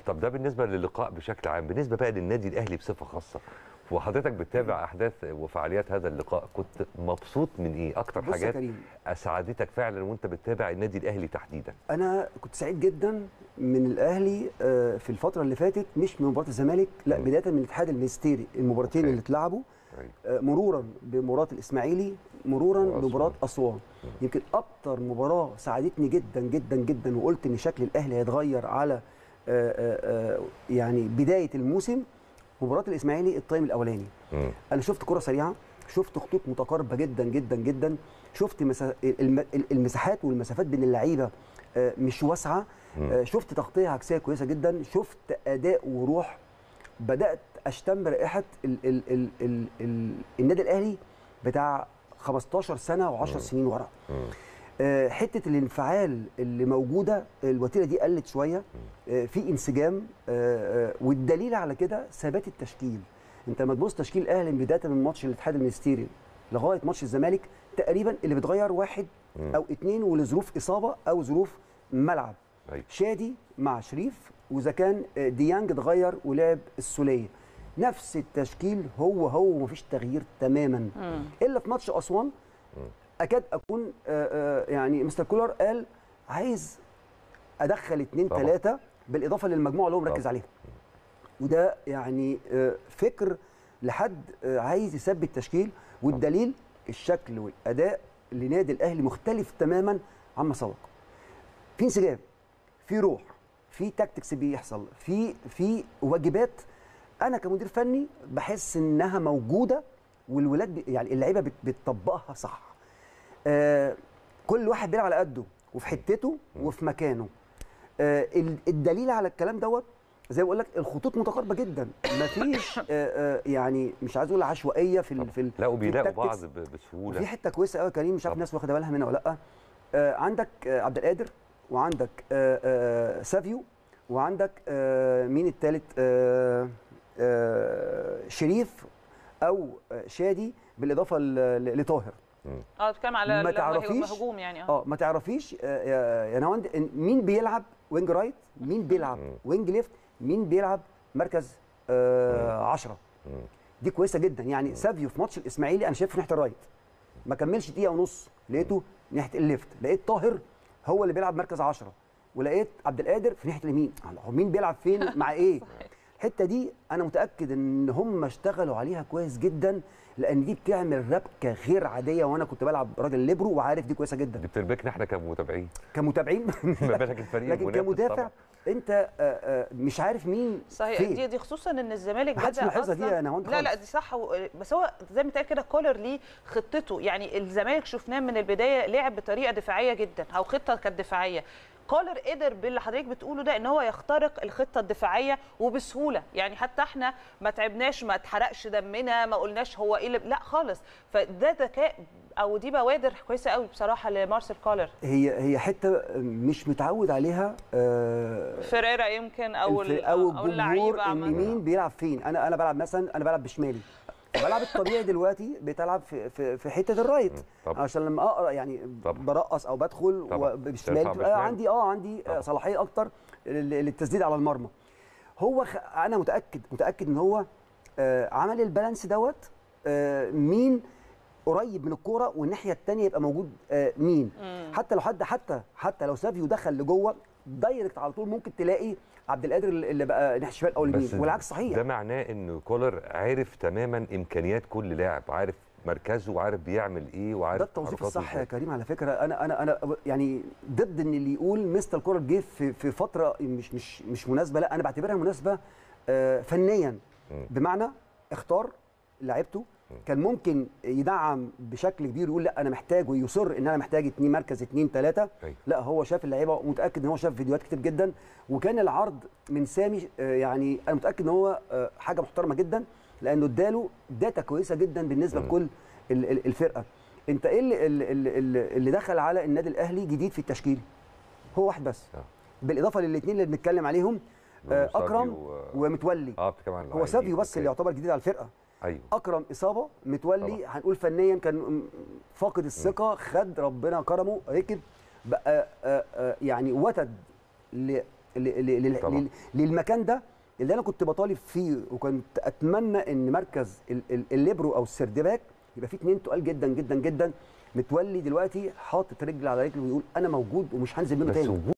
طب ده بالنسبه للقاء بشكل عام بالنسبه بقى للنادي الاهلي بصفه خاصه وحضرتك بتتابع احداث وفعاليات هذا اللقاء كنت مبسوط من ايه اكتر بص يا حاجات كريم اسعدتك فعلا وانت بتتابع النادي الاهلي تحديدا انا كنت سعيد جدا من الاهلي آه، في الفتره اللي فاتت مش من مباراه الزمالك لا مم. بدايه من الاتحاد المنستيري المباراتين أوكي. اللي اتلعبوا طيب. آه، مرورا بمباراه الاسماعيلي مرورا وأسوان. بمباراه اسوان يمكن اكتر مباراه ساعدتني جدا جدا جدا وقلت ان شكل الاهلي هيتغير على آه، آه، آه، يعني بدايه الموسم مباراه الاسماعيلي التايم الاولاني مم. انا شفت كره سريعه شفت خطوط متقاربه جدا جدا جدا شفت مسا... الم- المساحات والمسافات بين اللعيبه آه، مش واسعه مم. آه، شفت تغطيه عكسيه كويسه جدا شفت اداء وروح بدات اشتم رائحه ال... ال... ال... ال... ال... النادي الاهلي بتاع 15 سنه و10 سنين ورا مم. آه، حته الانفعال اللي موجوده الوتيره دي قلت شويه آه، في انسجام آه، آه، والدليل على كده ثبات التشكيل انت لما تبص تشكيل الاهلي من بدايه من ماتش الاتحاد المنستيري لغايه ماتش الزمالك تقريبا اللي بيتغير واحد مم. او اتنين ولظروف اصابه او ظروف ملعب أيوة. شادي مع شريف واذا كان آه، ديانج اتغير ولعب السوليه نفس التشكيل هو هو ومفيش تغيير تماما مم. الا في ماتش اسوان اكاد اكون آه، آه، يعني مستر كولر قال عايز ادخل اتنين طبعا. تلاته بالاضافه للمجموعه اللي هو مركز طبعا. عليها وده يعني آه، فكر لحد آه، عايز يثبت تشكيل والدليل الشكل والاداء لنادي الاهلي مختلف تماما عما سبق في انسجام في روح في تاكتكس بيحصل في في واجبات انا كمدير فني بحس انها موجوده والولاد بي- يعني اللعيبه بت- بتطبقها صح آه كل واحد بيلعب على قده وفي حتته وفي مكانه آه ال- الدليل على الكلام دوت زي ما بقول لك الخطوط متقاربه جدا مفيش آه آه يعني مش عايز اقول عشوائيه في ال- في ال- لا في وبيلاقوا بعض التاكتكس. ب- بسهوله وفي حته كويسه قوي يا كريم مش عارف طبعا. الناس واخده بالها منها ولا لا آه عندك آه عبد القادر وعندك آه آه سافيو وعندك آه مين الثالث آه آه شريف او آه شادي بالاضافه ل- ل- لطاهر اه بتتكلم على ما ال- تعرفيش- الهجوم يعني اه اه ما تعرفيش آه، يا يا نواند إن مين بيلعب وينج رايت مين بيلعب مم. وينج ليفت مين بيلعب مركز آه 10 مم. دي كويسه جدا يعني سافيو في ماتش الاسماعيلي انا شايفه ناحيه الرايت ما كملش دقيقه ونص لقيته ناحيه الليفت لقيت طاهر هو اللي بيلعب مركز 10 ولقيت عبد القادر في ناحيه اليمين هو مين بيلعب فين مع ايه الحته دي انا متاكد ان هم اشتغلوا عليها كويس جدا لان دي بتعمل ربكه غير عاديه وانا كنت بلعب راجل ليبرو وعارف دي كويسه جدا دي بتربكنا احنا كمتابعين كمتابعين ما بالك الفريق لكن المنافس كمدافع طبعاً. انت آه، آه، مش عارف مين صحيح فين. دي دي خصوصا ان الزمالك محدش بدأ ملاحظها دي أصلاً- يا نهاوند لا لا خالص. دي صح و- بس هو زي ما اتقال كده كولر ليه خطته يعني الزمالك شفناه من البدايه لعب بطريقه دفاعيه جدا او خطه كانت دفاعيه كولر قدر باللي حضرتك بتقوله ده ان هو يخترق الخطه الدفاعيه وبسهوله يعني حتى احنا ما تعبناش ما اتحرقش دمنا ما قلناش هو ايه اللي لا خالص فده ذكاء او دي بوادر كويسه قوي بصراحه لمارسيل كولر هي هي حته مش متعود عليها آه، فيريرا يمكن او الف- ال- او او الجمهور اللعيبه ان عامة. مين بيلعب فين انا انا بلعب مثلا انا بلعب بشمالي بلعب الطبيعي دلوقتي بتلعب في في, في حته الرايت طبعا. عشان لما اقرا يعني طبعا. برقص او بدخل طبعا. بشمالي ترفع تبقى بشمال. عندي اه عندي طبعا. آه، صلاحيه اكتر لل- للتسديد على المرمى هو خ... انا متاكد متاكد ان هو آه، عمل البالانس دوت آه، مين قريب من الكوره والناحيه الثانيه يبقى موجود آه، مين حتى لو حد حتى حتى لو سافيو دخل لجوه دايركت على طول ممكن تلاقي عبد القادر اللي بقى ناحيه الشمال او بس اليمين والعكس صحيح ده معناه ان كولر عارف تماما امكانيات كل لاعب عارف مركزه وعارف بيعمل ايه وعارف ده التوظيف حركاته الصح إزاي. يا كريم على فكره انا انا انا يعني ضد ان اللي يقول مستر كولر جه في في فتره مش مش مش مناسبه لا انا بعتبرها مناسبه آه، فنيا مم. بمعنى اختار لعيبته كان ممكن يدعم بشكل كبير يقول لا انا محتاج ويصر ان انا محتاج اتنين مركز اتنين تلاته أيوة. لا هو شاف اللعيبه متاكد ان هو شاف فيديوهات كتير جدا وكان العرض من سامي آه، يعني انا متاكد ان هو آه، حاجه محترمه جدا لانه اداله داتا كويسه جدا بالنسبه لكل ال- ال- الفرقه انت ايه اللي, اللي, اللي, اللي دخل على النادي الاهلي جديد في التشكيل هو واحد بس آه. بالاضافه للاثنين اللي بنتكلم عليهم آه، سافيو اكرم و- ومتولي اه بتتكلم عن هو اللاعبين. سافيو بس أوكي. اللي يعتبر جديد على الفرقه ايوه اكرم اصابه متولي طبعا. هنقول فنيا كان م- فاقد الثقه خد ربنا كرمه ركب بقى آه، آه، يعني وتد ل- ل- لل- طبعا. لل- للمكان ده اللي انا كنت بطالب فيه وكنت اتمنى ان مركز ال- ال- الليبرو او السردباك يبقى فيه اتنين تقال جدا جدا جدا متولي دلوقتي حاطط رجل على رجل ويقول انا موجود ومش هنزل منه بس تاني وجود